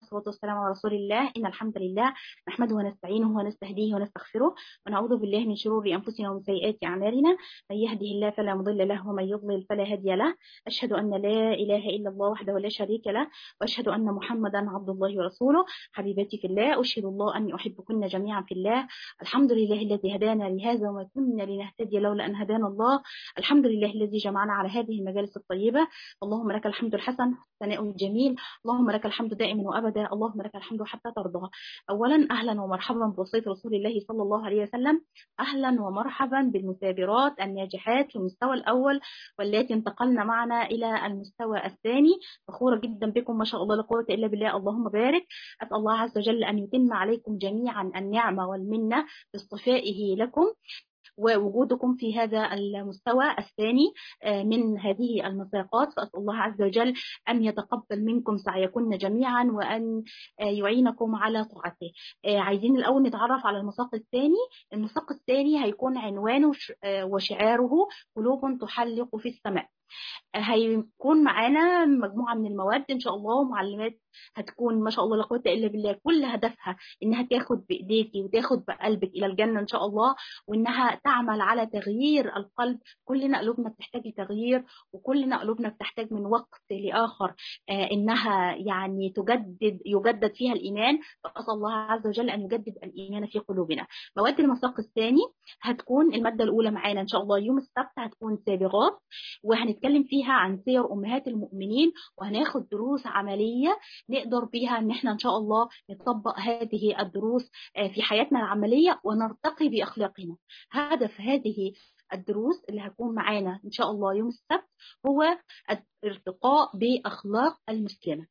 والصلاة والسلام على رسول الله إن الحمد لله نحمده ونستعينه ونستهديه ونستغفره ونعوذ بالله من شرور أنفسنا ومن سيئات أعمالنا من يهده الله فلا مضل له ومن يضلل فلا هادي له أشهد أن لا إله إلا الله وحده لا شريك له وأشهد أن محمدا عبد الله ورسوله حبيبتي في الله أشهد الله أني أحبكن جميعا في الله الحمد لله الذي هدانا لهذا وما كنا لنهتدي لولا أن هدانا الله الحمد لله الذي جمعنا على هذه المجالس الطيبة اللهم لك الحمد الحسن ثناء الجميل اللهم لك الحمد دائما وابدا اللهم لك الحمد حتى ترضى اولا اهلا ومرحبا بوصيه رسول الله صلى الله عليه وسلم اهلا ومرحبا بالمثابرات الناجحات في المستوى الاول واللاتي انتقلن معنا الى المستوى الثاني فخوره جدا بكم ما شاء الله لا قوه الا بالله اللهم بارك اسال الله عز وجل ان يتم عليكم جميعا النعمه والمنه باصطفائه لكم ووجودكم في هذا المستوى الثاني من هذه المساقات فأسأل الله عز وجل أن يتقبل منكم سعيكن جميعا وأن يعينكم على طاعته عايزين الأول نتعرف على المساق الثاني المساق الثاني هيكون عنوانه وشعاره قلوب تحلق في السماء هيكون معانا مجموعة من المواد إن شاء الله معلمات هتكون ما شاء الله لا قوه الا بالله كل هدفها انها تاخد بايديكي وتاخد بقلبك الى الجنه ان شاء الله وانها تعمل على تغيير القلب كلنا قلوبنا بتحتاج لتغيير وكلنا قلوبنا بتحتاج من وقت لاخر آه انها يعني تجدد يجدد فيها الايمان فاسال الله عز وجل ان يجدد الايمان في قلوبنا مواد المساق الثاني هتكون الماده الاولى معانا ان شاء الله يوم السبت هتكون سابغات وهنتكلم فيها عن سير امهات المؤمنين وهناخد دروس عمليه نقدر بيها ان احنا ان شاء الله نطبق هذه الدروس في حياتنا العمليه ونرتقي باخلاقنا هدف هذه الدروس اللي هتكون معانا ان شاء الله يوم السبت هو الارتقاء باخلاق المسلمه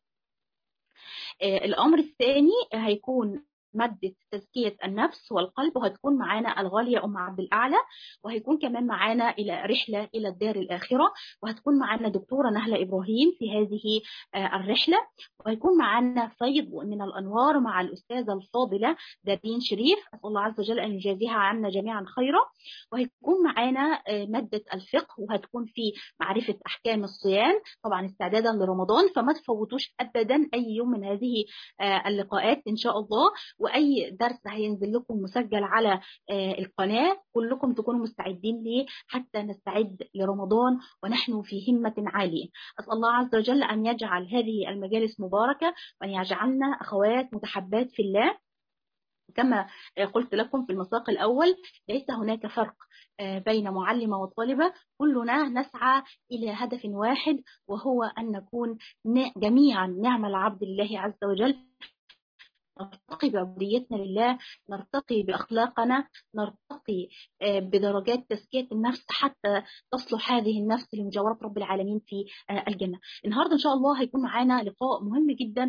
الامر الثاني هيكون مادة تزكية النفس والقلب وهتكون معانا الغالية أم عبد الأعلى وهيكون كمان معانا إلى رحلة إلى الدار الآخرة وهتكون معانا دكتورة نهلة إبراهيم في هذه الرحلة وهيكون معانا فيض من الأنوار مع الأستاذة الفاضلة دارين شريف أسأل الله عز وجل أن يجازيها عنا جميعا خيرا وهيكون معانا مادة الفقه وهتكون في معرفة أحكام الصيام طبعا استعدادا لرمضان فما تفوتوش أبدا أي يوم من هذه اللقاءات إن شاء الله واي درس هينزل لكم مسجل على القناه كلكم تكونوا مستعدين ليه حتى نستعد لرمضان ونحن في همه عاليه اسال الله عز وجل ان يجعل هذه المجالس مباركه وان يجعلنا اخوات متحبات في الله كما قلت لكم في المساق الأول ليس هناك فرق بين معلمة وطالبة كلنا نسعى إلى هدف واحد وهو أن نكون جميعا نعمل عبد الله عز وجل نرتقي بعبوديتنا لله نرتقي بأخلاقنا نرتقي بدرجات تزكية النفس حتى تصلح هذه النفس لمجاورة رب العالمين في الجنة النهاردة إن شاء الله هيكون معانا لقاء مهم جدا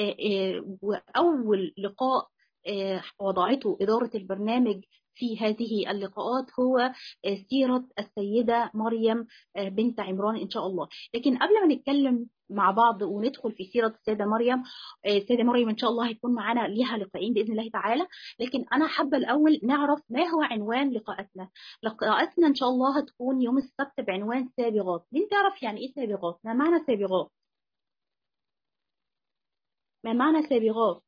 وأول لقاء وضعته إدارة البرنامج في هذه اللقاءات هو سيرة السيدة مريم بنت عمران إن شاء الله لكن قبل ما نتكلم مع بعض وندخل في سيرة السيدة مريم السيدة مريم إن شاء الله هيكون معانا ليها لقاءين بإذن الله تعالى لكن أنا حابة الأول نعرف ما هو عنوان لقاءاتنا لقاءاتنا إن شاء الله هتكون يوم السبت بعنوان سابغات مين تعرف يعني إيه سابغات ما معنى سابغات ما معنى سابغات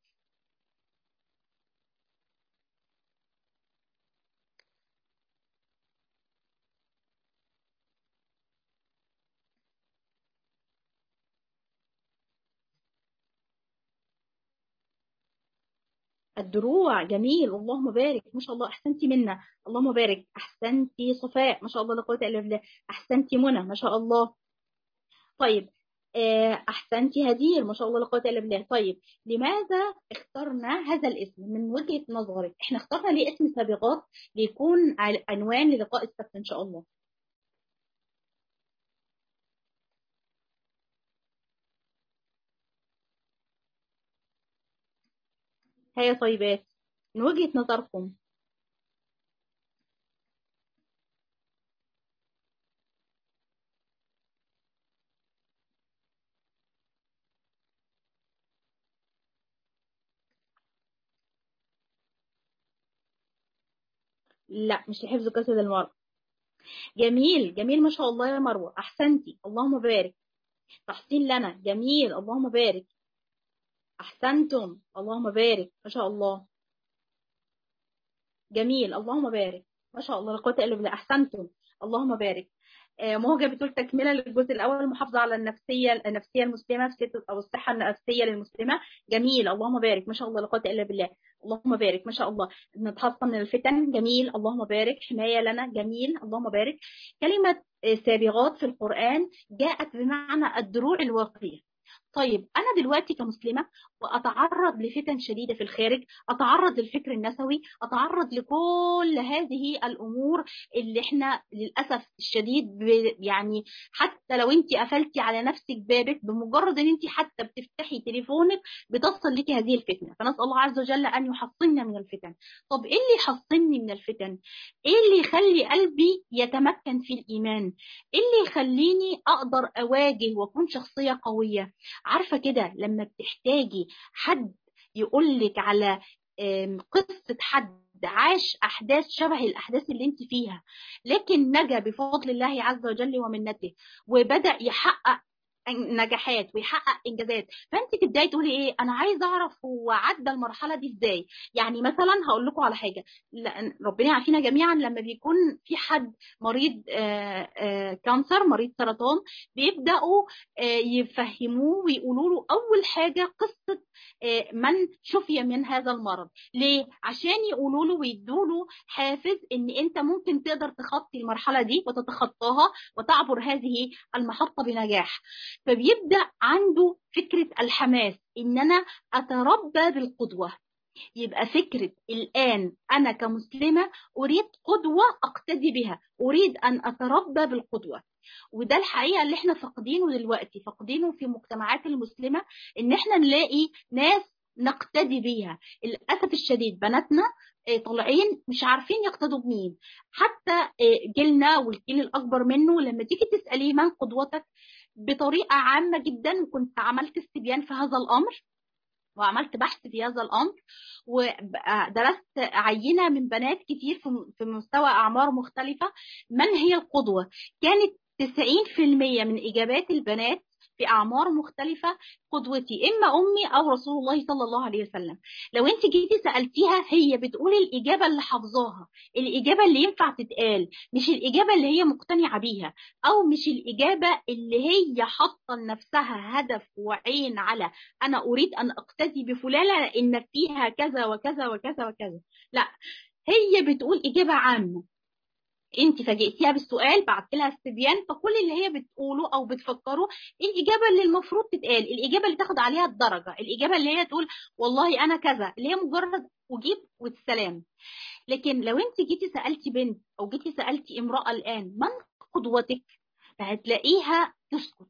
الدروع جميل اللهم بارك ما شاء الله احسنتي منا اللهم بارك احسنتي صفاء ما شاء الله لا قوه الا بالله احسنتي منى ما شاء الله طيب احسنتي هدير ما شاء الله لا قوه الا بالله طيب لماذا اخترنا هذا الاسم من وجهه نظرك احنا اخترنا ليه اسم سابغات ليكون عنوان للقاء السبت ان شاء الله هيا طيبات من وجهة نظركم لا مش لحفظ جسد المرأة جميل جميل ما شاء الله يا مروة أحسنتي اللهم بارك تحسين لنا جميل اللهم بارك احسنتم اللهم بارك ما شاء الله جميل اللهم بارك ما شاء الله لا قوه الا بالله احسنتم اللهم بارك آه، موجة بتقول تكملة للجزء الأول المحافظة على النفسية النفسية المسلمة في ست أو الصحة النفسية للمسلمة جميل اللهم بارك ما شاء الله لا قوة إلا بالله اللهم بارك ما شاء الله نتحصن من الفتن جميل اللهم بارك حماية لنا جميل اللهم بارك كلمة آه، سابغات في القرآن جاءت بمعنى الدروع الواقية طيب أنا دلوقتي كمسلمة وأتعرض لفتن شديدة في الخارج أتعرض للفكر النسوي أتعرض لكل هذه الأمور اللي احنا للأسف الشديد ب- يعني حتى لو انت قفلتي على نفسك بابك بمجرد ان انت حتى بتفتحي تليفونك بتصل لك هذه الفتنة فنسأل الله عز وجل أن يحصننا من الفتن طب ايه اللي يحصني من الفتن ايه اللي يخلي قلبي يتمكن في الإيمان ايه اللي يخليني أقدر أواجه وأكون شخصية قوية عارفة كده لما بتحتاجي حد يقولك على آم، قصة حد عاش أحداث شبه الأحداث اللي انت فيها لكن نجا بفضل الله عز وجل ومنته وبدأ يحقق نجاحات ويحقق انجازات فانت تبداي تقولي ايه انا عايزه اعرف هو عدى المرحله دي ازاي يعني مثلا هقول لكم على حاجه لأن ربنا يعافينا جميعا لما بيكون في حد مريض آه، آه، كانسر مريض سرطان بيبداوا آه، يفهموه ويقولوا له اول حاجه قصه آه، من شفي من هذا المرض ليه عشان يقولوا له ويدوا له حافز ان انت ممكن تقدر تخطي المرحله دي وتتخطاها وتعبر هذه المحطه بنجاح فبيبدا عنده فكره الحماس ان انا اتربى بالقدوه يبقى فكرة الآن أنا كمسلمة أريد قدوة أقتدي بها أريد أن أتربى بالقدوة وده الحقيقة اللي احنا فاقدينه دلوقتي فاقدينه في المجتمعات المسلمة ان احنا نلاقي ناس نقتدي بيها للأسف الشديد بناتنا آه، طالعين مش عارفين يقتدوا بمين حتى آه، جيلنا والجيل الأكبر منه لما تيجي تسأليه من قدوتك بطريقة عامة جدا وكنت عملت استبيان في هذا الأمر وعملت بحث في هذا الامر ودرست عينه من بنات كتير في- في مستوى اعمار مختلفه من هي القدوه كانت 90% من اجابات البنات في اعمار مختلفه قدوتي اما امي او رسول الله صلى الله عليه وسلم لو انت جيتي سالتيها هي بتقول الاجابه اللي حافظاها الاجابه اللي ينفع تتقال مش الاجابه اللي هي مقتنعه بيها او مش الاجابه اللي هي حاطه لنفسها هدف وعين على انا اريد ان اقتدي بفلانه لان فيها كذا وكذا وكذا وكذا لا هي بتقول اجابه عامه انت فاجئتيها بالسؤال بعت لها استبيان فكل اللي هي بتقوله او بتفكره الاجابه اللي المفروض تتقال الاجابه اللي تاخد عليها الدرجه الاجابه اللي هي تقول والله انا كذا اللي هي مجرد اجيب والسلام لكن لو انت جيتي سالتي بنت او جيتي سالتي امراه الان من قدوتك فهتلاقيها تسكت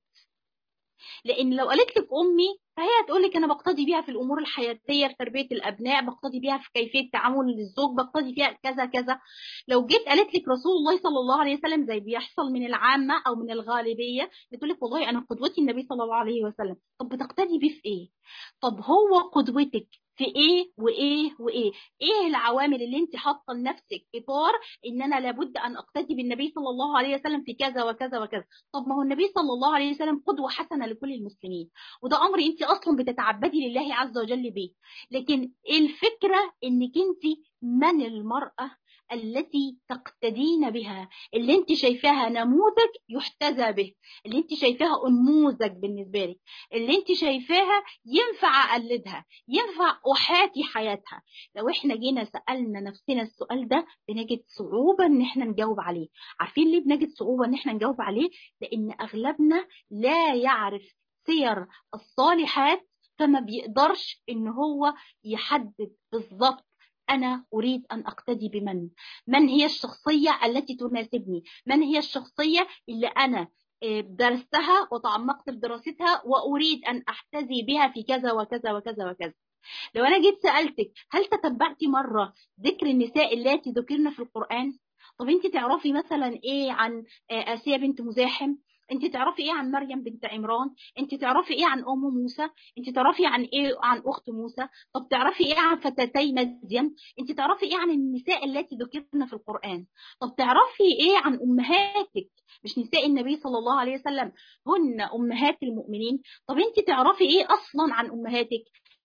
لان لو قالت لك امي فهي هتقول لك انا بقتدي بيها في الامور الحياتيه في تربيه الابناء بقتدي بيها في كيفيه تعامل الزوج بقتدي فيها كذا كذا لو جيت قالت لك رسول الله صلى الله عليه وسلم زي بيحصل من العامه او من الغالبيه بتقول لك والله انا قدوتي النبي صلى الله عليه وسلم طب بتقتدي بيه في ايه طب هو قدوتك في ايه وايه وايه ايه العوامل اللي انت حاطه لنفسك اطار ان انا لابد ان اقتدي بالنبي صلى الله عليه وسلم في كذا وكذا وكذا طب ما هو النبي صلى الله عليه وسلم قدوه حسنه لكل المسلمين وده امر انت اصلا بتتعبدي لله عز وجل بيه لكن الفكره انك انت من المراه التي تقتدين بها اللي انت شايفاها نموذج يحتذى به اللي انت شايفاها انموذج بالنسبه لك اللي انت شايفاها ينفع اقلدها ينفع احاكي حياتها لو احنا جينا سالنا نفسنا السؤال ده بنجد صعوبه ان احنا نجاوب عليه عارفين ليه بنجد صعوبه ان احنا نجاوب عليه لان اغلبنا لا يعرف سير الصالحات فما بيقدرش ان هو يحدد بالظبط أنا أريد أن أقتدي بمن من هي الشخصية التي تناسبني من هي الشخصية اللي أنا درستها وتعمقت في دراستها وأريد أن أحتذي بها في كذا وكذا وكذا وكذا لو أنا جيت سألتك هل تتبعتي مرة ذكر النساء اللاتي ذكرن في القرآن طب انت تعرفي مثلا ايه عن آسيا بنت مزاحم انت تعرفي ايه عن مريم بنت عمران انت تعرفي ايه عن ام موسى انت تعرفي عن ايه عن اخت موسى طب تعرفي ايه عن فتاتي مدين انت تعرفي ايه عن النساء التي ذكرن في القران طب تعرفي ايه عن امهاتك مش نساء النبي صلى الله عليه وسلم هن امهات المؤمنين طب انت تعرفي ايه اصلا عن امهاتك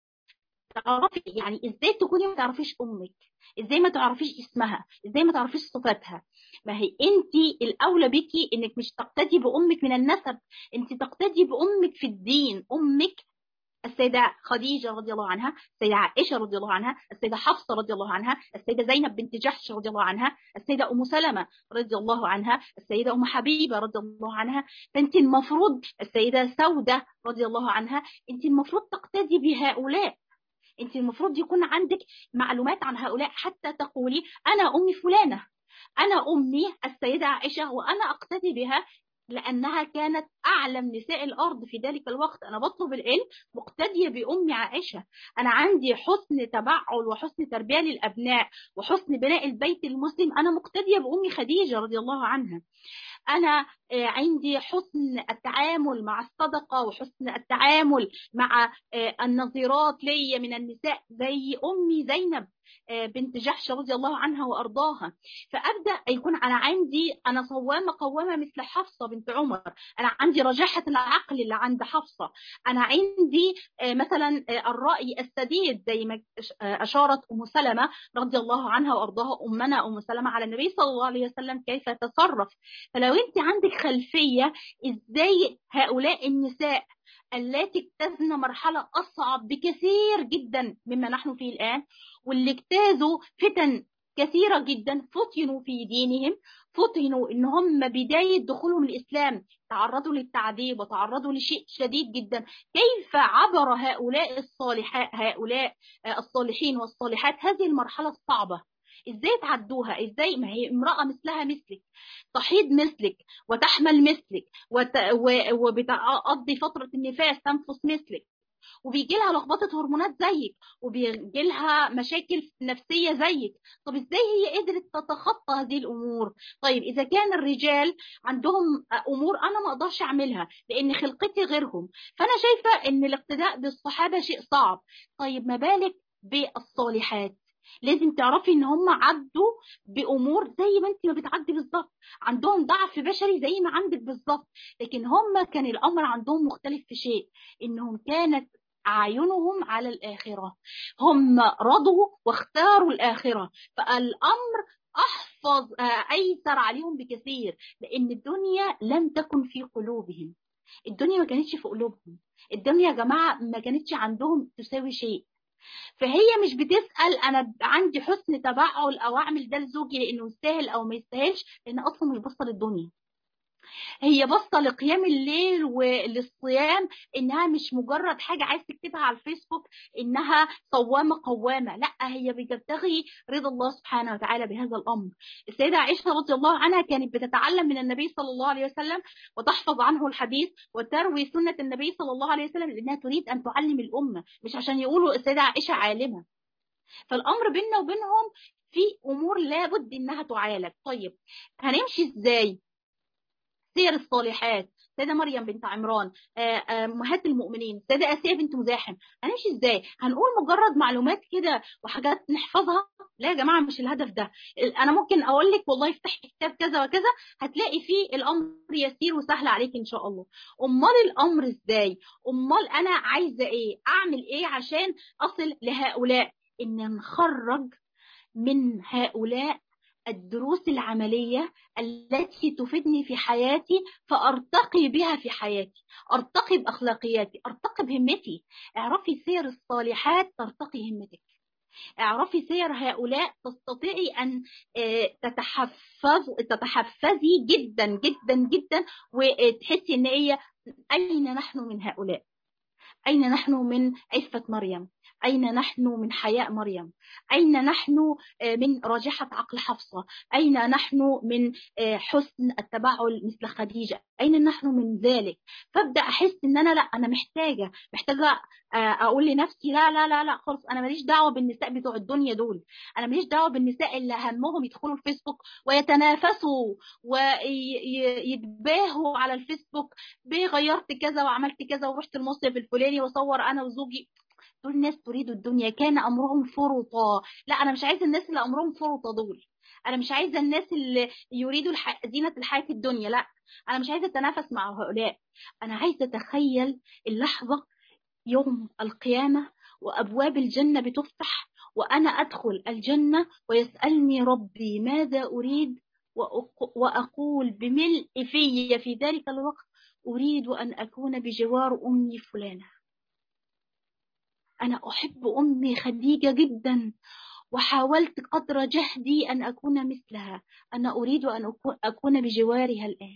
تعرفي يعني ازاي تكوني ما تعرفيش امك ازاي ما تعرفيش اسمها ازاي ما تعرفيش صفاتها ما هي انت الاولى بيكي انك مش تقتدي بامك من النسب انت تقتدي بامك في الدين امك السيدة خديجة رضي الله عنها السيدة عائشة رضي الله عنها السيدة حفصة رضي الله عنها السيدة زينب بنت جحش رضي الله عنها السيدة أم سلمة رضي الله عنها السيدة أم حبيبة رضي الله عنها فأنت المفروض السيدة سودة رضي الله عنها أنت المفروض تقتدي بهؤلاء أنت المفروض يكون عندك معلومات عن هؤلاء حتى تقولي أنا أمي فلانة أنا أمي السيدة عائشة وأنا أقتدي بها لأنها كانت أعلم نساء الأرض في ذلك الوقت أنا بطلب العلم مقتدية بأم عائشة أنا عندي حسن تبعل وحسن تربية للأبناء وحسن بناء البيت المسلم أنا مقتدية بأم خديجة رضي الله عنها أنا عندي حسن التعامل مع الصدقة وحسن التعامل مع النظيرات لي من النساء زي أمي زينب بنت جحش رضي الله عنها وارضاها فابدا يكون انا عندي انا صوامه قوامه مثل حفصه بنت عمر انا عندي رجاحه العقل اللي عند حفصه انا عندي مثلا الراي السديد زي ما اشارت ام سلمه رضي الله عنها وارضاها امنا ام سلمه على النبي صلى الله عليه وسلم كيف تصرف فلو انت عندك خلفيه ازاي هؤلاء النساء التي اجتزن مرحلة أصعب بكثير جدا مما نحن فيه الآن واللي اجتازوا فتن كثيرة جدا فتنوا في دينهم فتنوا ان هم بداية دخولهم الإسلام تعرضوا للتعذيب وتعرضوا لشيء شديد جدا كيف عبر هؤلاء الصالحات هؤلاء الصالحين والصالحات هذه المرحلة الصعبة ازاي تعدوها ازاي ما هي امرأة مثلها مثلك تحيض مثلك وتحمل مثلك وت... و... وبتقضي فترة النفاس تنفس مثلك وبيجي لها لخبطه هرمونات زيك وبيجي لها مشاكل نفسيه زيك طب ازاي هي قدرت تتخطى هذه الامور طيب اذا كان الرجال عندهم امور انا ما اقدرش اعملها لان خلقتي غيرهم فانا شايفه ان الاقتداء بالصحابه شيء صعب طيب ما بالك بالصالحات لازم تعرفي ان هم عدوا بامور زي ما انت ما بتعدي بالظبط عندهم ضعف بشري زي ما عندك بالظبط لكن هم كان الامر عندهم مختلف في شيء انهم كانت أعينهم على الآخرة هم رضوا واختاروا الآخرة فالأمر أحفظ أيسر عليهم بكثير لأن الدنيا لم تكن في قلوبهم الدنيا ما كانتش في قلوبهم الدنيا يا جماعة ما كانتش عندهم تساوي شيء فهي مش بتسأل أنا عندي حسن تبعل أو أعمل ده لزوجي لأنه يستاهل أو ما يستاهلش لأن أصلا مش باصة للدنيا هي باصه لقيام الليل وللصيام انها مش مجرد حاجه عايز تكتبها على الفيسبوك انها صوامه قوامه لا هي بتبتغي رضا الله سبحانه وتعالى بهذا الامر السيده عائشه رضي الله عنها كانت بتتعلم من النبي صلى الله عليه وسلم وتحفظ عنه الحديث وتروي سنه النبي صلى الله عليه وسلم لانها تريد ان تعلم الامه مش عشان يقولوا السيده عائشه عالمه فالامر بيننا وبينهم في امور لابد انها تعالج طيب هنمشي ازاي سير الصالحات سيدة مريم بنت عمران أمهات المؤمنين سيدة آسيا بنت مزاحم هنمشي ازاي هنقول مجرد معلومات كده وحاجات نحفظها لا يا جماعة مش الهدف ده أنا ممكن أقول لك والله افتحي كتاب كذا وكذا هتلاقي فيه الأمر يسير وسهل عليك إن شاء الله أمال الأمر ازاي أمال أنا عايزة إيه أعمل إيه عشان أصل لهؤلاء إن نخرج من هؤلاء الدروس العملية التي تفيدني في حياتي فأرتقي بها في حياتي أرتقي بأخلاقياتي أرتقي بهمتي اعرفي سير الصالحات ترتقي همتك اعرفي سير هؤلاء تستطيعي أن تتحفظ تتحفزي جدا جدا جدا وتحسي أن هي أين نحن من هؤلاء أين نحن من عفة مريم أين نحن من حياء مريم أين نحن من راجحة عقل حفصة أين نحن من حسن التبعل مثل خديجة أين نحن من ذلك فابدأ أحس أن أنا لا أنا محتاجة محتاجة أقول لنفسي لا لا لا لا خالص أنا ماليش دعوة بالنساء بتوع الدنيا دول أنا ماليش دعوة بالنساء اللي همهم يدخلوا الفيسبوك ويتنافسوا ويتباهوا على الفيسبوك بغيرت كذا وعملت كذا ورحت المصيف الفلاني وصور أنا وزوجي دول الناس تريد الدنيا كان امرهم فرطا لا انا مش عايزه الناس اللي امرهم فرطا دول انا مش عايزه الناس اللي يريدوا الح... زينه الحياه الدنيا لا انا مش عايزه اتنافس مع هؤلاء انا عايزه اتخيل اللحظه يوم القيامه وأبواب الجنة بتفتح وأنا أدخل الجنة ويسألني ربي ماذا أريد وأقول بملء في في ذلك الوقت أريد أن أكون بجوار أمي فلانة أنا أحب أمي خديجة جدا وحاولت قدر جهدي أن أكون مثلها أنا أريد أن أكون بجوارها الآن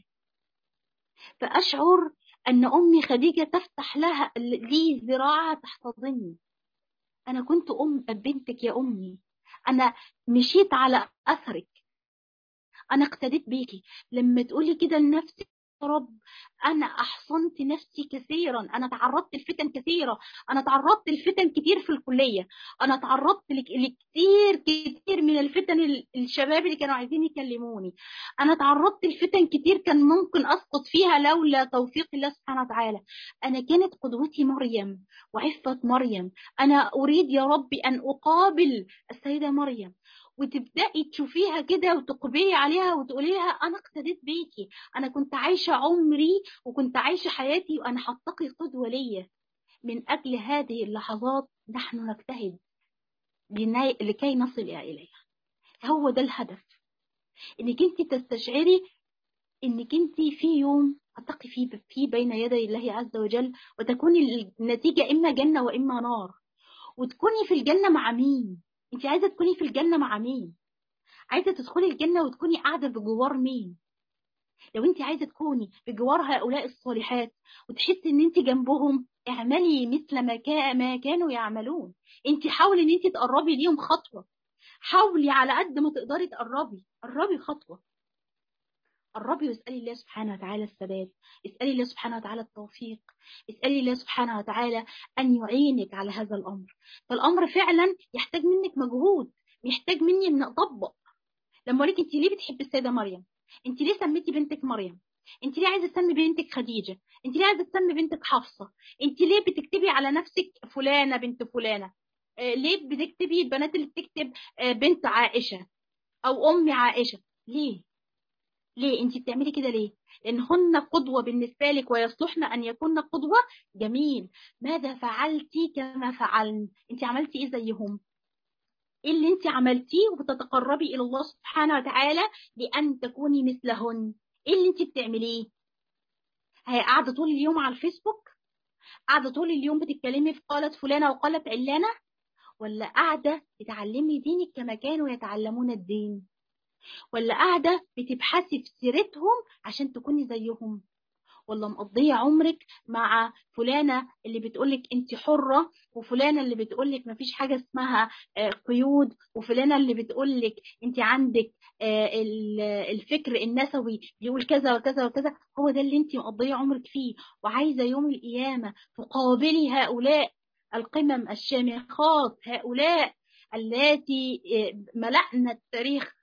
فأشعر أن أمي خديجة تفتح لها لي ذراعها تحتضني أنا كنت أم بنتك يا أمي أنا مشيت على أثرك أنا اقتديت بيكي لما تقولي كده لنفسك رب أنا أحصنت نفسي كثيرا أنا تعرضت لفتن كثيرة أنا تعرضت لفتن كتير في الكلية أنا تعرضت لكتير كتير من الفتن الشباب اللي كانوا عايزين يكلموني أنا تعرضت لفتن كتير كان ممكن أسقط فيها لولا توفيق الله سبحانه وتعالى أنا كانت قدوتي مريم وعفة مريم أنا أريد يا ربي أن أقابل السيدة مريم وتبدأي تشوفيها كده وتقبلي عليها وتقولي لها أنا اقتديت بيكي أنا كنت عايشة عمري وكنت عايشة حياتي وأنا حطقي قدوة ليا من أجل هذه اللحظات نحن نجتهد لكي نصل إليها هو ده الهدف إنك أنت تستشعري إنك أنت في يوم هتقي فيه في بين يدي الله عز وجل وتكون النتيجة إما جنة وإما نار وتكوني في الجنة مع مين انت عايزه تكوني في الجنه مع مين عايزه تدخلي الجنه وتكوني قاعده بجوار مين لو انت عايزه تكوني بجوار هؤلاء الصالحات وتحسي ان انت جنبهم اعملي مثل ما, كا ما كانوا يعملون انت حاولي ان انت تقربي ليهم خطوه حاولي على قد ما تقدري تقربي قربي خطوه قربي واسألي الله سبحانه وتعالى الثبات اسألي الله سبحانه وتعالى التوفيق اسألي الله سبحانه وتعالى أن يعينك على هذا الأمر فالأمر فعلا يحتاج منك مجهود يحتاج مني أن أطبق لما أقولك أنت ليه بتحبي السيدة مريم أنت ليه سميتي بنتك مريم انت ليه عايزه تسمي بنتك خديجه انت ليه عايزه تسمي بنتك حفصه انت ليه بتكتبي على نفسك فلانه بنت فلانه آه ليه بتكتبي البنات اللي بتكتب آه بنت عائشه او ام عائشه ليه ليه انت بتعملي كده ليه لان هن قدوه بالنسبه لك ويصلحن ان يكون قدوه جميل ماذا فعلتي كما فعلن انت عملتي ايه زيهم ايه اللي انت عملتيه وبتتقربي الى الله سبحانه وتعالى لان تكوني مثلهن ايه اللي انت بتعمليه هي قاعده طول اليوم على الفيسبوك قاعده طول اليوم بتتكلمي في قالت فلانه وقالت علانه ولا قاعده تتعلمي دينك كما كانوا يتعلمون الدين ولا قاعدة بتبحثي في سيرتهم عشان تكوني زيهم ولا مقضية عمرك مع فلانة اللي بتقولك انت حرة وفلانة اللي بتقولك مفيش حاجة اسمها قيود وفلانة اللي بتقولك انت عندك الفكر النسوي بيقول كذا وكذا وكذا هو ده اللي انت مقضية عمرك فيه وعايزة يوم القيامة تقابلي هؤلاء القمم الشامخات هؤلاء التي ملأنا التاريخ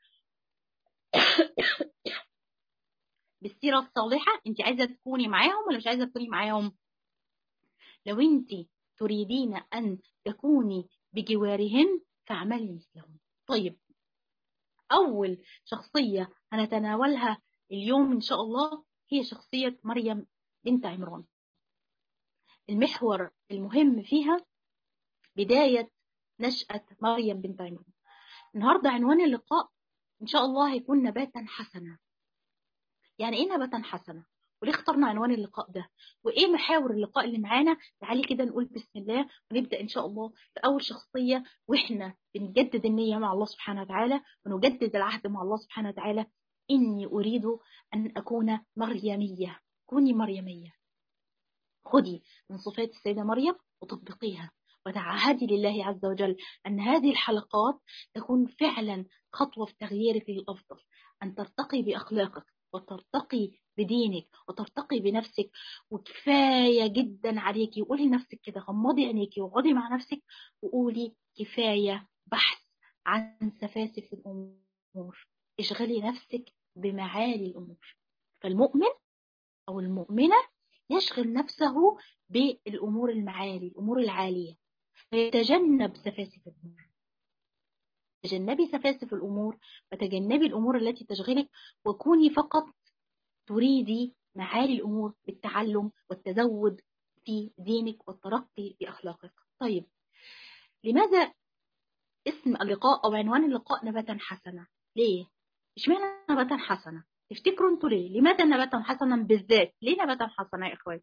بالسيرة الصالحة انت عايزة تكوني معاهم ولا مش عايزة تكوني معاهم لو انت تريدين ان تكوني بجوارهن فاعملي مثلهم طيب اول شخصية هنتناولها اليوم ان شاء الله هي شخصية مريم بنت عمران المحور المهم فيها بداية نشأة مريم بنت عمران النهاردة عنوان اللقاء إن شاء الله هيكون نباتا حسنا يعني إيه نباتا حسنا؟ وليه اخترنا عنوان اللقاء ده؟ وإيه محاور اللقاء اللي معانا؟ تعالي كده نقول بسم الله ونبدأ إن شاء الله في أول شخصية وإحنا بنجدد النية مع الله سبحانه وتعالى ونجدد العهد مع الله سبحانه وتعالى إني أريد أن أكون مريمية كوني مريمية خدي من صفات السيدة مريم وتطبقيها وتعهدي لله عز وجل أن هذه الحلقات تكون فعلا خطوة في تغييرك للأفضل أن ترتقي بأخلاقك وترتقي بدينك وترتقي بنفسك وكفاية جدا عليكي وقولي لنفسك كده غمضي عينيكي وقعدي مع نفسك وقولي كفاية بحث عن سفاسف الأمور اشغلي نفسك بمعالي الأمور فالمؤمن أو المؤمنة يشغل نفسه بالأمور المعالي الأمور العالية فيتجنب سفاسف الأمور تجنبي سفاسف الأمور وتجنبي الأمور التي تشغلك وكوني فقط تريدي معالي الأمور بالتعلم والتزود في دينك والترقي بأخلاقك طيب لماذا اسم اللقاء أو عنوان اللقاء نباتا حسنا ليه؟ اشمعنى نباتا حسنا؟ تفتكروا انتوا ليه؟ لماذا نباتا حسنا بالذات؟ ليه نباتا حسنا يا إخواتي؟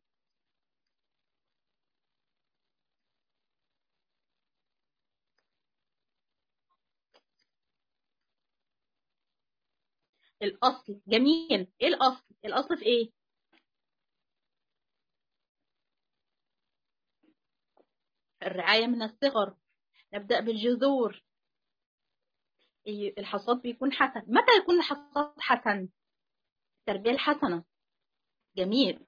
الأصل جميل إيه الأصل؟ الأصل في إيه؟ الرعاية من الصغر نبدأ بالجذور الحصاد بيكون حسن متى يكون الحصاد حسن التربية الحسنة جميل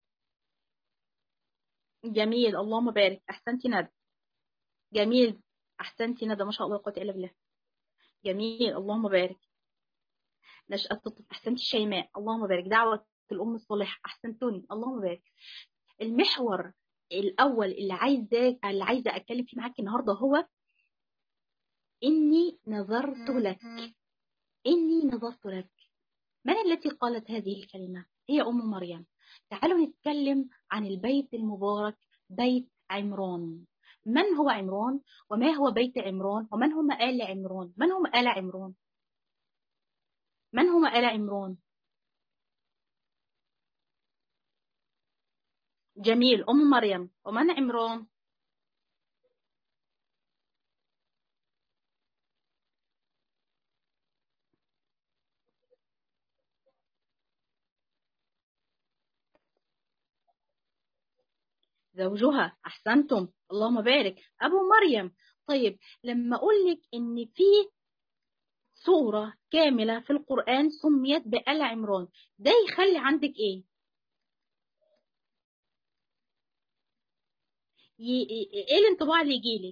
جميل اللهم بارك أحسنتي ندى جميل أحسنتي ندى ما شاء الله قوة إلا بالله جميل اللهم بارك نشأة الطفل أحسنتي شيماء اللهم بارك دعوة الأم الصالحة أحسنتوني اللهم بارك المحور الأول اللي عايزة اللي عايزة أتكلم فيه معاك النهاردة هو إني نظرت لك إني نظرت لك من التي قالت هذه الكلمة؟ هي أم مريم تعالوا نتكلم عن البيت المبارك بيت عمران من هو عمران وما هو بيت عمران ومن هم آل عمران من هم آل عمران من هم آل عمران جميل أم مريم ومن عمران زوجها أحسنتم اللهم بارك أبو مريم طيب لما أقول لك إن في سورة كاملة في القرآن سميت بآل عمران ده يخلي عندك إيه؟ إيه الانطباع اللي يجيلك؟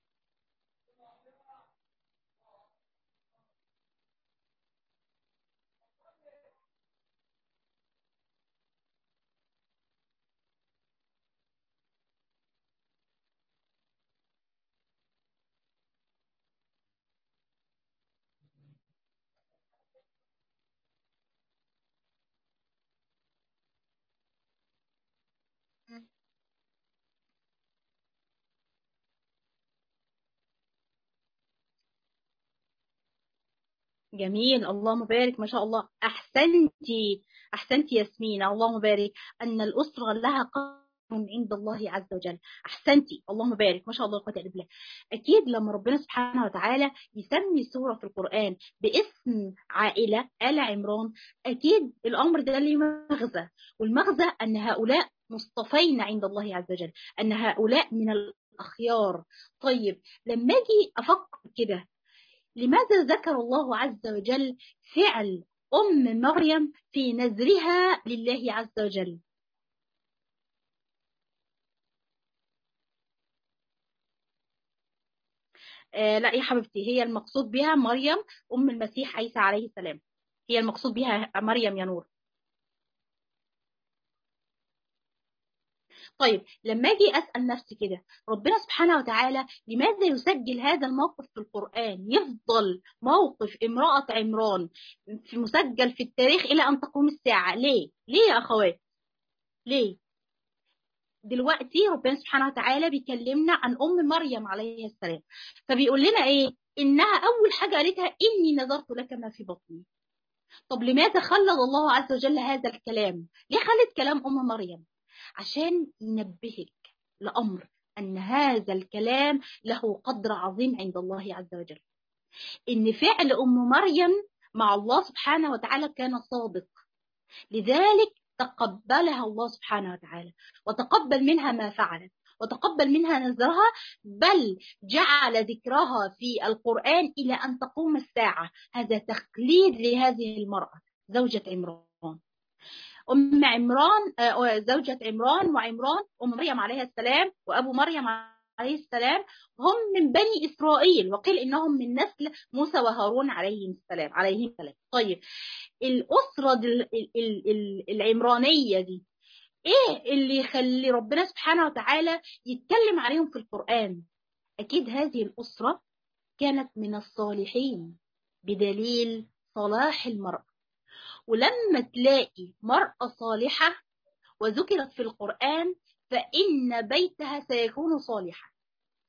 جميل اللهم بارك ما شاء الله أحسنتي أحسنتي ياسمين اللهم بارك أن الأسرة لها قدر عند الله عز وجل أحسنتي اللهم بارك ما شاء الله قوة بالله أكيد لما ربنا سبحانه وتعالى يسمي سورة في القرآن باسم عائلة آل عمران أكيد الأمر ده ليه مغزى والمغزى أن هؤلاء مصطفين عند الله عز وجل أن هؤلاء من الأخيار طيب لما أجي أفكر كده لماذا ذكر الله عز وجل فعل أم مريم في نذرها لله عز وجل آه لا يا حبيبتي هي المقصود بها مريم أم المسيح عيسى عليه السلام هي المقصود بها مريم يا نور طيب لما اجي اسال نفسي كده ربنا سبحانه وتعالى لماذا يسجل هذا الموقف في القران يفضل موقف امراه عمران في مسجل في التاريخ الى ان تقوم الساعه ليه ليه يا اخوات ليه دلوقتي ربنا سبحانه وتعالى بيكلمنا عن ام مريم عليه السلام فبيقول لنا ايه انها اول حاجه قالتها اني نظرت لك ما في بطني طب لماذا خلد الله عز وجل هذا الكلام ليه خلت كلام ام مريم عشان ينبهك لأمر أن هذا الكلام له قدر عظيم عند الله عز وجل إن فعل أم مريم مع الله سبحانه وتعالى كان صادق لذلك تقبلها الله سبحانه وتعالى وتقبل منها ما فعلت وتقبل منها نذرها بل جعل ذكرها في القرآن إلى أن تقوم الساعة هذا تخليد لهذه المرأة زوجة عمران أم عمران زوجة عمران وعمران أم مريم عليها السلام وأبو مريم عليه السلام هم من بني إسرائيل وقيل إنهم من نسل موسى وهارون عليهم السلام عليهم السلام طيب الأسرة العمرانية دي إيه اللي يخلي ربنا سبحانه وتعالى يتكلم عليهم في القرآن أكيد هذه الأسرة كانت من الصالحين بدليل صلاح المرأة ولما تلاقي مرأة صالحة وذكرت في القرآن فإن بيتها سيكون صالحا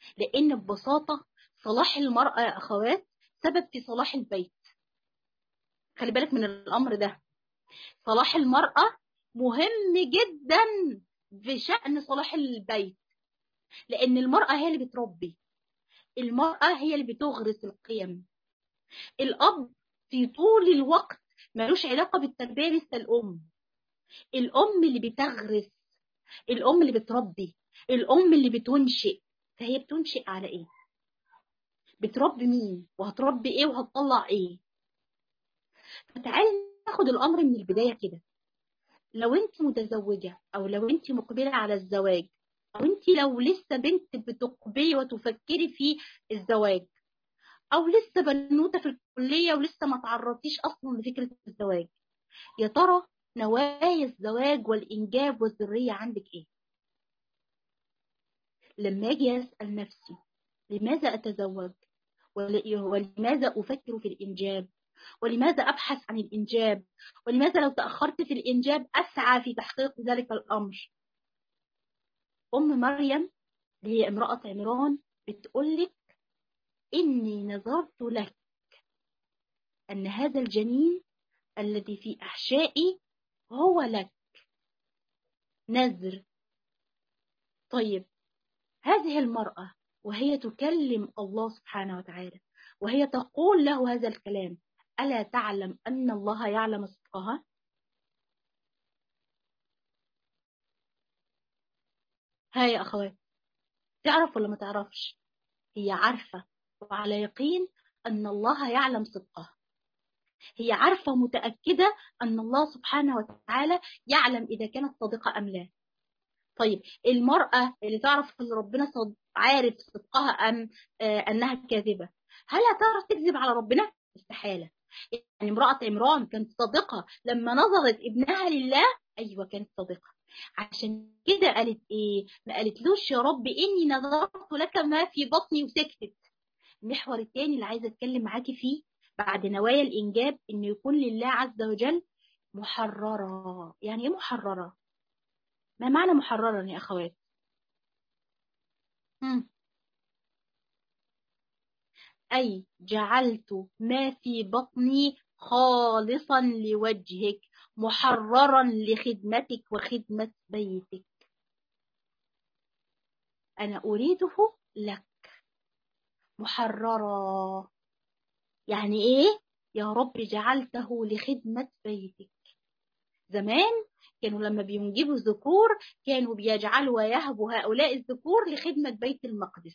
لان ببساطه صلاح المراه يا اخوات سبب في صلاح البيت خلي بالك من الامر ده صلاح المراه مهم جدا في شأن صلاح البيت لأن المرأة هي اللي بتربي المرأة هي اللي بتغرس القيم الأب في طول الوقت ملوش علاقة بالتربية لسه الأم الأم اللي بتغرس الأم اللي بتربي الأم اللي بتنشئ فهي بتنشئ على إيه بتربي مين وهتربي إيه وهتطلع إيه فتعالي ناخد الأمر من البداية كده لو انت متزوجة او لو انت مقبلة على الزواج او انت لو لسه بنت بتقبلي وتفكري في الزواج او لسه بنوتة في الكلية ولسه ما تعرضتيش اصلا لفكرة الزواج يا ترى نوايا الزواج والانجاب والذرية عندك ايه لما اجي اسأل نفسي لماذا اتزوج ولماذا افكر في الانجاب ولماذا أبحث عن الإنجاب ولماذا لو تأخرت في الإنجاب أسعى في تحقيق ذلك الأمر أم مريم اللي هي امرأة عمران بتقولك إني نظرت لك أن هذا الجنين الذي في أحشائي هو لك نذر طيب هذه المرأة وهي تكلم الله سبحانه وتعالى وهي تقول له هذا الكلام ألا تعلم أن الله يعلم صدقها ها يا أخوات تعرف ولا ما تعرفش هي عارفة وعلى يقين أن الله يعلم صدقها هي عارفة متأكدة أن الله سبحانه وتعالى يعلم إذا كانت صادقة أم لا طيب المرأة اللي تعرف أن ربنا صد... عارف صدقها أم آه أنها كاذبة هل هتعرف تكذب على ربنا؟ استحالة يعني امرأة عمران كانت صادقة لما نظرت ابنها لله أيوة كانت صادقة عشان كده قالت إيه ما قالتلوش يا رب إني نظرت لك ما في بطني وسكتت المحور الثاني اللي عايزة أتكلم معاكي فيه بعد نوايا الإنجاب إنه يكون لله عز وجل محررة يعني إيه محررة ما معنى محررة يا أخوات هم. أي جعلت ما في بطني خالصا لوجهك محررا لخدمتك وخدمة بيتك أنا أريده لك محررة يعني إيه؟ يا رب جعلته لخدمة بيتك زمان كانوا لما بينجبوا ذكور كانوا بيجعلوا ويهبوا هؤلاء الذكور لخدمة بيت المقدس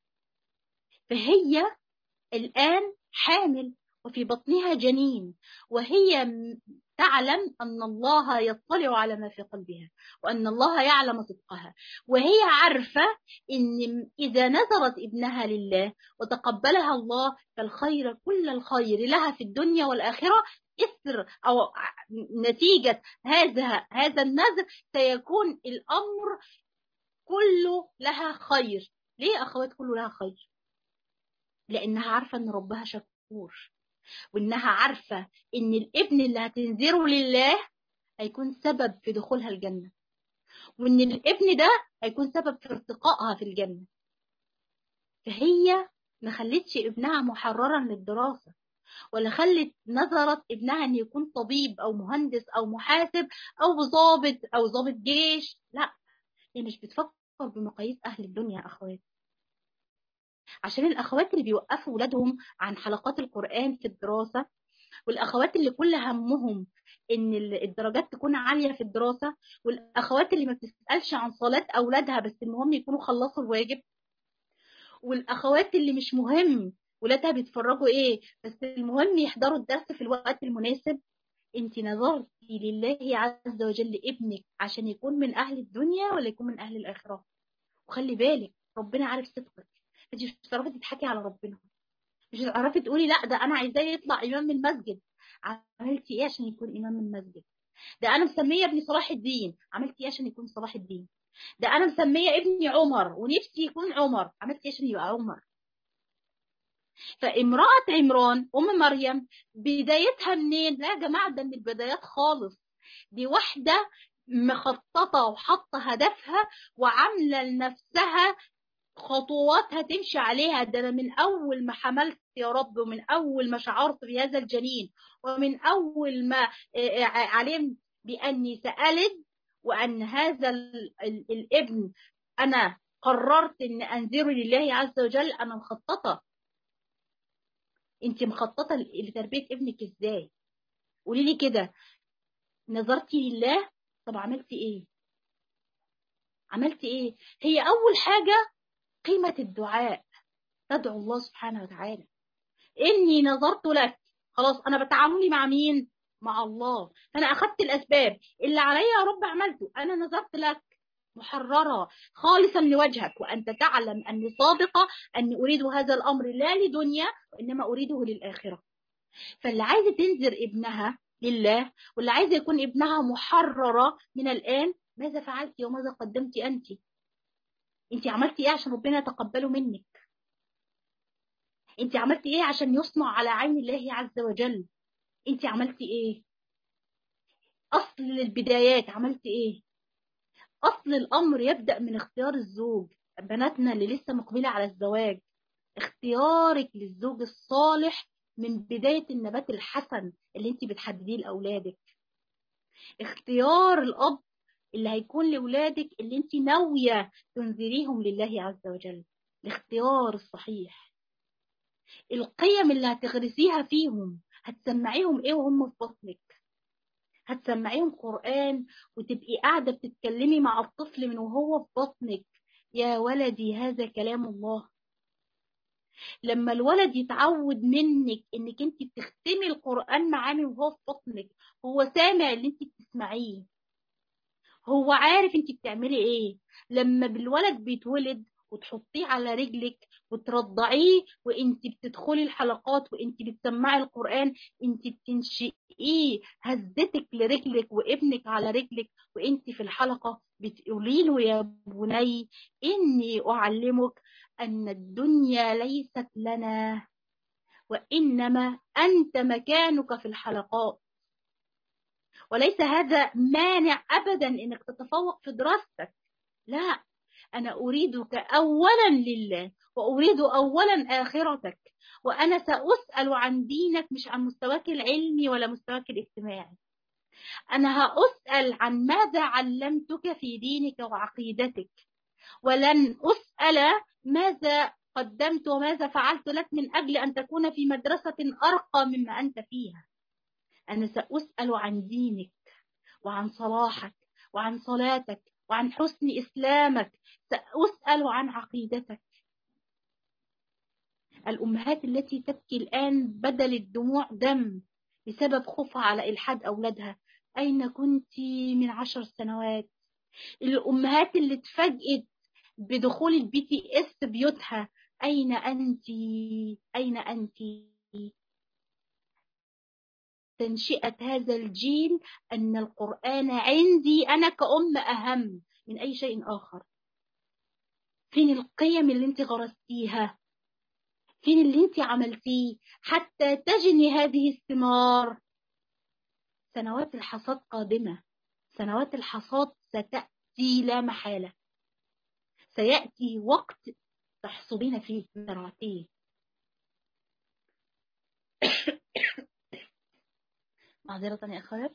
فهي الآن حامل وفي بطنها جنين وهي تعلم أن الله يطلع على ما في قلبها وأن الله يعلم صدقها وهي عارفة أن إذا نذرت ابنها لله وتقبلها الله فالخير كل الخير لها في الدنيا والآخرة إثر أو نتيجة هذا هذا النذر سيكون الأمر كله لها خير ليه أخوات كله لها خير لأنها عارفة أن ربها شكور وإنها عارفة إن الابن اللي هتنذره لله هيكون سبب في دخولها الجنة وإن الابن ده هيكون سبب في ارتقائها في الجنة فهي ما خلتش ابنها محررا للدراسة ولا خلت نظرت ابنها ان يكون طبيب او مهندس او محاسب او ضابط او ضابط جيش لا هي مش بتفكر بمقاييس اهل الدنيا يا اخوات عشان الاخوات اللي بيوقفوا ولادهم عن حلقات القرآن في الدراسة والاخوات اللي كل همهم ان الدرجات تكون عالية في الدراسة والاخوات اللي ما بتسألش عن صلاة اولادها بس المهم يكونوا خلصوا الواجب والاخوات اللي مش مهم ولادها بيتفرجوا ايه بس المهم يحضروا الدرس في الوقت المناسب انت نظرتي لله عز وجل ابنك عشان يكون من اهل الدنيا ولا يكون من اهل الاخره وخلي بالك ربنا عارف صدقك انت مش هتعرفي تضحكي على ربنا مش هتعرفي تقولي لا ده انا عايزاه يطلع امام من المسجد عملتي ايه عشان يكون امام من المسجد ده انا مسميه ابني صلاح الدين عملتي ايه عشان يكون صلاح الدين ده انا مسميه ابني عمر ونفسي يكون عمر عملتي ايه عشان يبقى عمر فامرأة عمران أم مريم بدايتها منين؟ لا يا جماعة ده من البدايات خالص دي واحدة مخططة وحاطة هدفها وعاملة لنفسها خطوات هتمشي عليها ده أنا من أول ما حملت يا رب ومن أول ما شعرت بهذا الجنين ومن أول ما علمت بأني سألت وأن هذا الابن أنا قررت أن أنذره لله عز وجل أنا مخططة أنت مخططة لتربية ابنك إزاي قولي لي كده نظرتي لله طب عملتي إيه عملتي إيه هي أول حاجة قيمة الدعاء تدعو الله سبحانه وتعالى إني نظرت لك خلاص أنا بتعاملي مع مين مع الله فأنا أخذت الأسباب اللي عليا يا رب عملته أنا نظرت لك محررة خالصا لوجهك وأنت تعلم أني صادقة أني أريد هذا الأمر لا لدنيا وإنما أريده للآخرة فاللي عايزة تنذر ابنها لله واللي عايزة يكون ابنها محررة من الآن ماذا فعلت وماذا قدمت أنت أنت عملتي إيه عشان ربنا يتقبله منك أنت عملتي إيه عشان يصنع على عين الله عز وجل أنت عملتي إيه أصل البدايات عملتي إيه أصل الأمر يبدأ من اختيار الزوج بناتنا اللي لسه مقبلة على الزواج اختيارك للزوج الصالح من بداية النبات الحسن اللي انت بتحدديه لأولادك اختيار الأب اللي هيكون لأولادك اللي انت ناوية تنذريهم لله عز وجل الاختيار الصحيح القيم اللي هتغرسيها فيهم هتسمعيهم ايه وهم في بطنك هتسمعيهم قرآن وتبقي قاعدة بتتكلمي مع الطفل من وهو في بطنك يا ولدي هذا كلام الله لما الولد يتعود منك انك انت بتختمي القرآن معاه من وهو في بطنك هو سامع اللي انت بتسمعيه هو عارف انت بتعملي ايه لما بالولد بيتولد وتحطيه على رجلك وترضعيه وانت بتدخلي الحلقات وانت بتسمعي القرآن انت بتنشئيه هزتك لرجلك وابنك على رجلك وانت في الحلقة بتقولي له يا بني اني اعلمك ان الدنيا ليست لنا وانما انت مكانك في الحلقات وليس هذا مانع ابدا انك تتفوق في دراستك لا أنا أريدك أولا لله وأريد أولا آخرتك وأنا سأسأل عن دينك مش عن مستواك العلمي ولا مستواك الاجتماعي أنا هأسأل عن ماذا علمتك في دينك وعقيدتك ولن أسأل ماذا قدمت وماذا فعلت لك من أجل أن تكون في مدرسة أرقى مما أنت فيها أنا سأسأل عن دينك وعن صلاحك وعن صلاتك وعن حسن إسلامك سأسأل عن عقيدتك الأمهات التي تبكي الآن بدل الدموع دم بسبب خوفها على إلحاد أولادها أين كنت من عشر سنوات الأمهات اللي اتفاجئت بدخول البي تي اس بيوتها أين أنت أين أنت تنشئة هذا الجيل أن القرآن عندي أنا كأم أهم من أي شيء آخر فين القيم اللي انت غرستيها فين اللي انت عملتيه حتى تجني هذه الثمار سنوات الحصاد قادمة سنوات الحصاد ستأتي لا محالة سيأتي وقت تحصدين فيه ثمرتين معذرة يا أخوات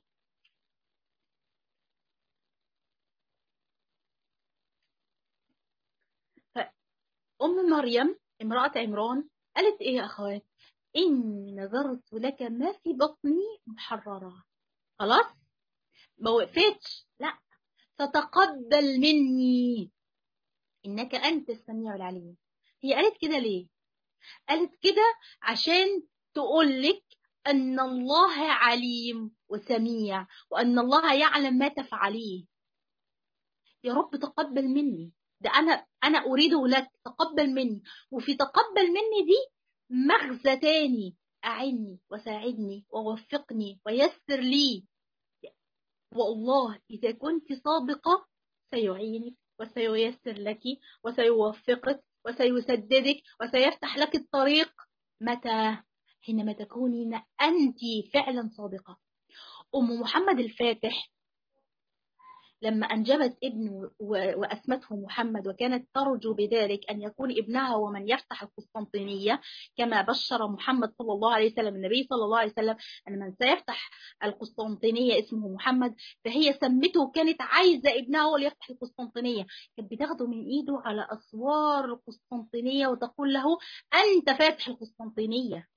أم مريم امرأة عمران قالت إيه يا أخوات إني نذرت لك ما في بطني محررة خلاص ما وقفتش لا فتقبل مني إنك أنت السميع العليم هي قالت كده ليه قالت كده عشان تقولك أن الله عليم وسميع وأن الله يعلم ما تفعليه يا رب تقبل مني ده أنا أنا أريده لك تقبل مني وفي تقبل مني دي مغزى تاني أعني وساعدني ووفقني ويسر لي والله إذا كنت صادقة سيعينك وسييسر لك وسيوفقك وسيسددك وسيفتح لك الطريق متى حينما تكونين أنت فعلا صادقة أم محمد الفاتح لما أنجبت ابن وأسمته محمد وكانت ترجو بذلك أن يكون ابنها هو من يفتح القسطنطينية كما بشر محمد صلى الله عليه وسلم النبي صلى الله عليه وسلم أن من سيفتح القسطنطينية اسمه محمد فهي سمته كانت عايزة ابنها هو اللي يفتح القسطنطينية كانت بتاخده من إيده على أسوار القسطنطينية وتقول له أنت فاتح القسطنطينية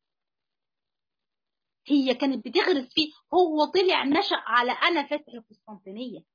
هي كانت بتغرس فيه هو طلع نشأ على أنا فاتح القسطنطينية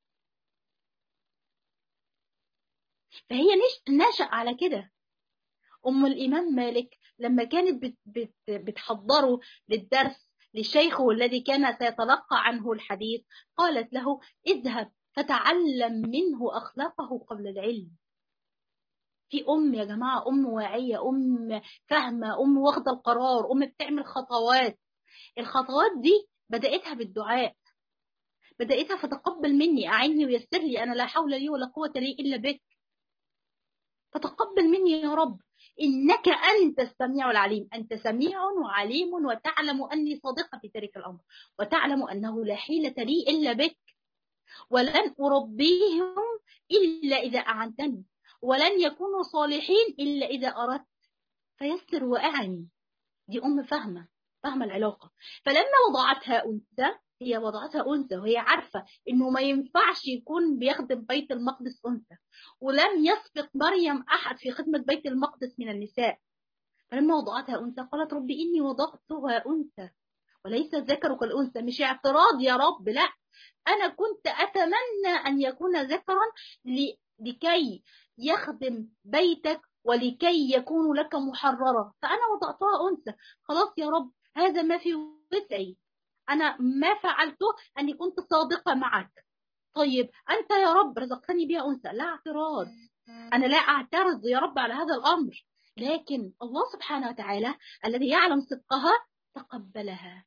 فهي نشأ على كده أم الإمام مالك لما كانت بت بت بتحضره للدرس لشيخه الذي كان سيتلقى عنه الحديث قالت له اذهب فتعلم منه أخلاقه قبل العلم في أم يا جماعة أم واعية أم فاهمة أم واخدة القرار أم بتعمل خطوات الخطوات دي بدأتها بالدعاء بدأتها فتقبل مني أعني ويسر لي أنا لا حول لي ولا قوة لي إلا بك فتقبل مني يا رب إنك أنت السميع العليم أنت سميع وعليم وتعلم أني صادقة في ذلك الأمر وتعلم أنه لا حيلة لي إلا بك ولن أربيهم إلا إذا أعنتني ولن يكونوا صالحين إلا إذا أردت فيسر وأعني دي أم فاهمة فاهمة العلاقة فلما وضعتها أنثى هي وضعتها أنثى وهي عارفة إنه ما ينفعش يكون بيخدم بيت المقدس أنثى ولم يسبق مريم أحد في خدمة بيت المقدس من النساء فلما وضعتها أنثى قالت ربي إني وضعتها أنثى وليس الذكر كالأنثى مش اعتراض يا رب لا أنا كنت أتمنى أن يكون ذكرا لكي يخدم بيتك ولكي يكون لك محررة فأنا وضعتها أنثى خلاص يا رب هذا ما في وسعي أنا ما فعلته أني كنت صادقة معك طيب أنت يا رب رزقتني بها أنثى لا اعتراض أنا لا أعترض يا رب على هذا الأمر لكن الله سبحانه وتعالى الذي يعلم صدقها تقبلها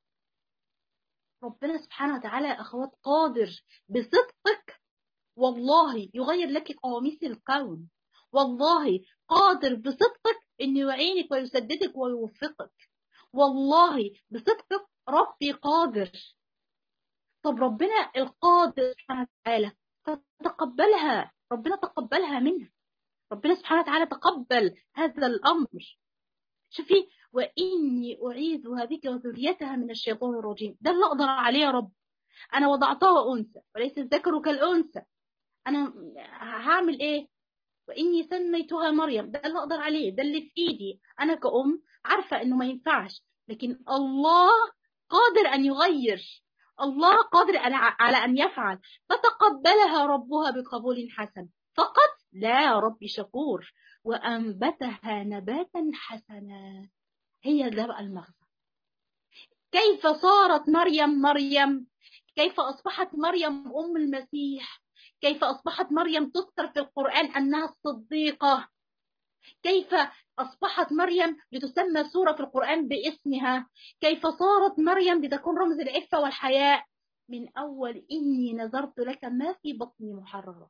ربنا سبحانه وتعالى أخوات قادر بصدقك والله يغير لك قواميس الكون والله قادر بصدقك أن يعينك ويسددك ويوفقك والله بصدقك ربي قادر طب ربنا القادر سبحانه وتعالى فتقبلها ربنا تقبلها منها ربنا سبحانه وتعالى تقبل هذا الأمر شوفي وإني أعيذها بك وذريتها من الشيطان الرجيم ده اللي أقدر عليه يا رب أنا وضعتها أنثى وليس الذكر كالأنثى أنا هعمل إيه وإني سميتها مريم ده اللي أقدر عليه ده اللي في إيدي أنا كأم عارفة إنه ما ينفعش لكن الله قادر أن يغير الله قادر على أن يفعل فتقبلها ربها بقبول حسن فقط لا يا رب شكور وأنبتها نباتا حسنا هي ده بقى المغزى كيف صارت مريم مريم كيف أصبحت مريم أم المسيح كيف أصبحت مريم تذكر في القرآن أنها الصديقة كيف أصبحت مريم لتسمى سورة في القرآن باسمها كيف صارت مريم لتكون رمز العفة والحياء من أول إني نذرت لك ما في بطني محررة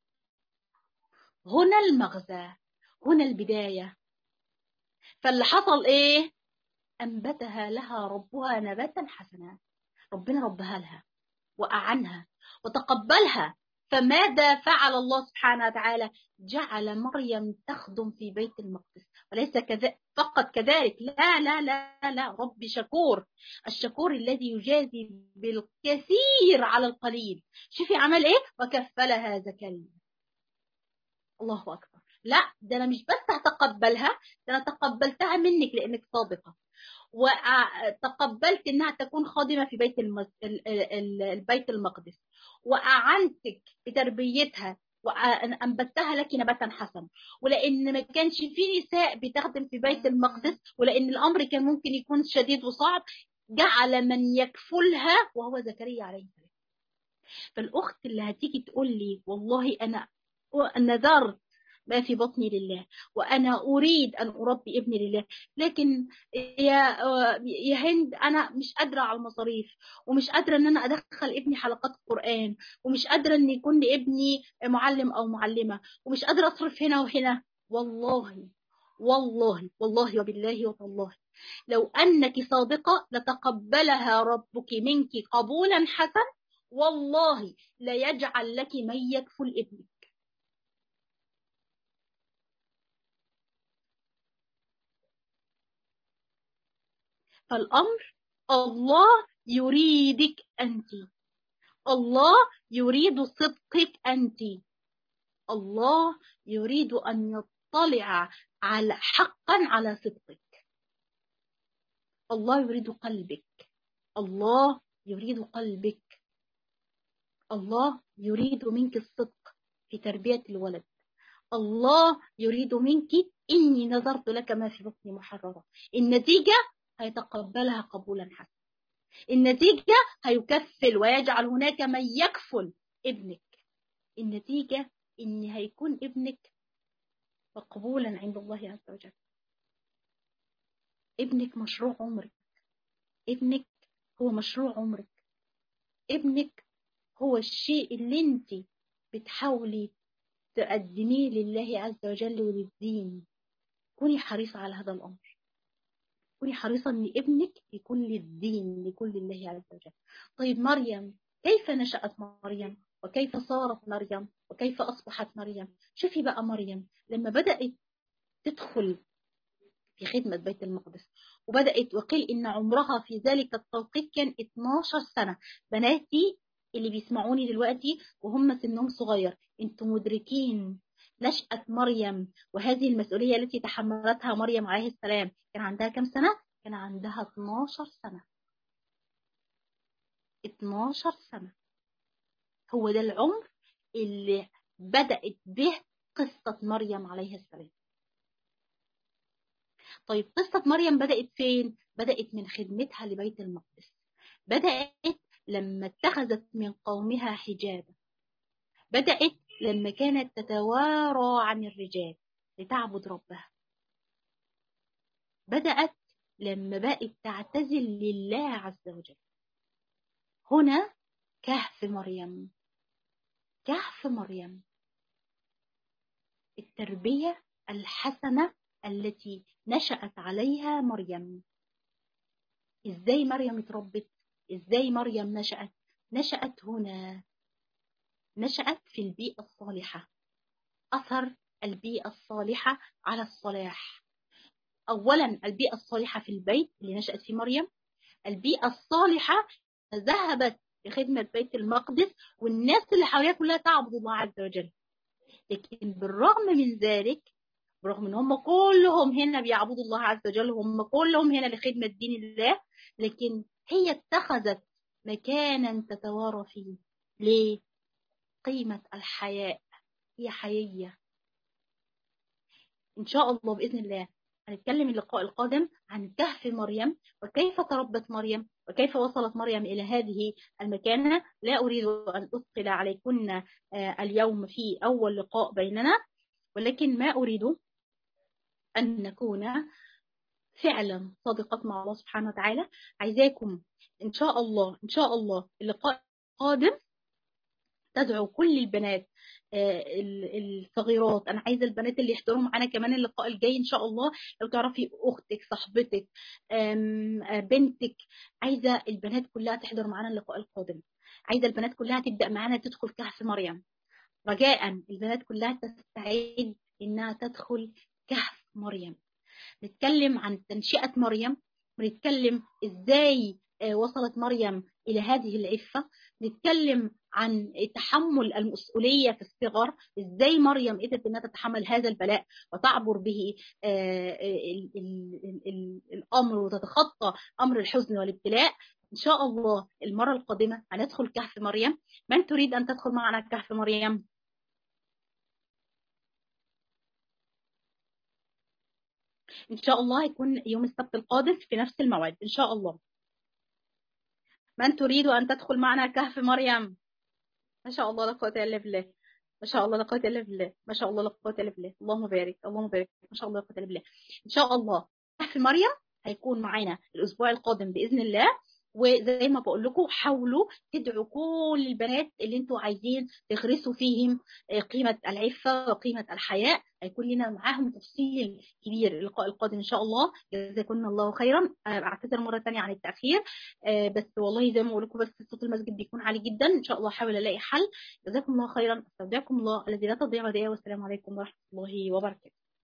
هنا المغزى هنا البداية فاللي حصل إيه أنبتها لها ربها نباتا حسنا ربنا ربها لها وأعنها وتقبلها فماذا فعل الله سبحانه وتعالى جعل مريم تخدم في بيت المقدس وليس كذا فقط كذلك لا لا لا لا رب شكور الشكور الذي يجازي بالكثير على القليل شوفي عمل ايه وكفلها زكريا الله اكبر لا ده انا مش بس هتقبلها ده انا تقبلتها منك لانك صادقه وتقبلت انها تكون خادمه في بيت المز... البيت المقدس واعنتك بتربيتها وانبتها لك نباتا حسنا ولان ما كانش في نساء بتخدم في بيت المقدس ولان الامر كان ممكن يكون شديد وصعب جعل من يكفلها وهو زكريا عليه السلام فالاخت اللي هتيجي تقول لي والله انا نذرت ما في بطني لله وأنا أريد أن أربي ابني لله لكن يا يا هند أنا مش قادرة على المصاريف ومش قادرة إن أنا أدخل ابني حلقات قرآن ومش قادرة إن يكون لابني معلم أو معلمة ومش قادرة أصرف هنا وهنا والله والله والله وبالله وتالله لو أنك صادقة لتقبلها ربك منك قبولا حسن والله لا يجعل لك من يكفل ابنك فالأمر الله يريدك أنت الله يريد صدقك أنت الله يريد أن يطلع على حقا على صدقك الله يريد قلبك الله يريد قلبك الله يريد منك الصدق في تربية الولد الله يريد منك إني نظرت لك ما في بطني محررة النتيجة هيتقبلها قبولا حسنا النتيجة هيكفل ويجعل هناك من يكفل ابنك النتيجة إن هيكون ابنك مقبولا عند الله عز وجل ابنك مشروع عمرك ابنك هو مشروع عمرك ابنك هو الشيء اللي انت بتحاولي تقدميه لله عز وجل وللدين كوني حريصة على هذا الأمر كوني حريصة ان ابنك يكون للدين يكون لله عز وجل طيب مريم كيف نشأت مريم وكيف صارت مريم وكيف أصبحت مريم شوفي بقى مريم لما بدأت تدخل في خدمة بيت المقدس وبدأت وقيل إن عمرها في ذلك التوقيت كان 12 سنة بناتي اللي بيسمعوني دلوقتي وهم سنهم صغير انتم مدركين نشأة مريم وهذه المسؤولية التي تحملتها مريم عليه السلام كان عندها كم سنة؟ كان عندها 12 سنة 12 سنة هو ده العمر اللي بدأت به قصة مريم عليه السلام طيب قصة مريم بدأت فين؟ بدأت من خدمتها لبيت المقدس بدأت لما اتخذت من قومها حجابا بدأت لما كانت تتوارى عن الرجال لتعبد ربها بدأت لما بقت تعتزل لله عز وجل هنا كهف مريم كهف مريم التربية الحسنة التي نشأت عليها مريم ازاي مريم اتربت ازاي مريم نشأت نشأت هنا نشأت في البيئة الصالحة أثر البيئة الصالحة على الصلاح أولا البيئة الصالحة في البيت اللي نشأت في مريم البيئة الصالحة ذهبت لخدمة بيت المقدس والناس اللي حواليها كلها تعبد الله عز وجل لكن بالرغم من ذلك برغم ان هم كلهم هنا بيعبدوا الله عز وجل هم كلهم هنا لخدمة دين الله لكن هي اتخذت مكانا تتوارى فيه ليه؟ قيمة الحياء هي حيية إن شاء الله بإذن الله هنتكلم اللقاء القادم عن كهف مريم وكيف تربت مريم وكيف وصلت مريم إلى هذه المكانة لا أريد أن أثقل عليكن اليوم في أول لقاء بيننا ولكن ما أريد أن نكون فعلا صادقات مع الله سبحانه وتعالى عايزاكم إن شاء الله إن شاء الله اللقاء القادم تدعو كل البنات الصغيرات انا عايزه البنات اللي يحضروا معانا كمان اللقاء الجاي ان شاء الله لو تعرفي اختك صاحبتك بنتك عايزه البنات كلها تحضر معانا اللقاء القادم عايزه البنات كلها تبدا معانا تدخل كهف مريم رجاء البنات كلها تستعد انها تدخل كهف مريم نتكلم عن تنشئه مريم ونتكلم ازاي وصلت مريم إلى هذه العفة نتكلم عن تحمل المسؤولية في الصغر إزاي مريم قدرت أنها تتحمل هذا البلاء وتعبر به الأمر وتتخطى أمر الحزن والابتلاء إن شاء الله المرة القادمة هندخل كهف مريم من تريد أن تدخل معنا كهف مريم؟ إن شاء الله هيكون يوم السبت القادم في نفس الموعد إن شاء الله من تريد أن تدخل معنا كهف مريم ما شاء الله لا قوة إلا بالله ما شاء الله لا قوة إلا بالله ما شاء الله لا قوة إلا بالله اللهم بارك اللهم بارك ما شاء الله لا قوة إلا بالله إن شاء الله كهف مريم هيكون معانا الأسبوع القادم بإذن الله وزي ما بقول لكم حاولوا تدعوا كل البنات اللي انتوا عايزين تغرسوا فيهم قيمه العفه وقيمه الحياء هيكون لنا معاهم تفصيل كبير اللقاء القادم ان شاء الله جزاكم الله خيرا اعتذر مره ثانيه عن التاخير بس والله زي ما بقول لكم بس صوت المسجد بيكون عالي جدا ان شاء الله احاول الاقي حل جزاكم الله خيرا استودعكم الله الذي لا تضيع ودائعه والسلام عليكم ورحمه الله وبركاته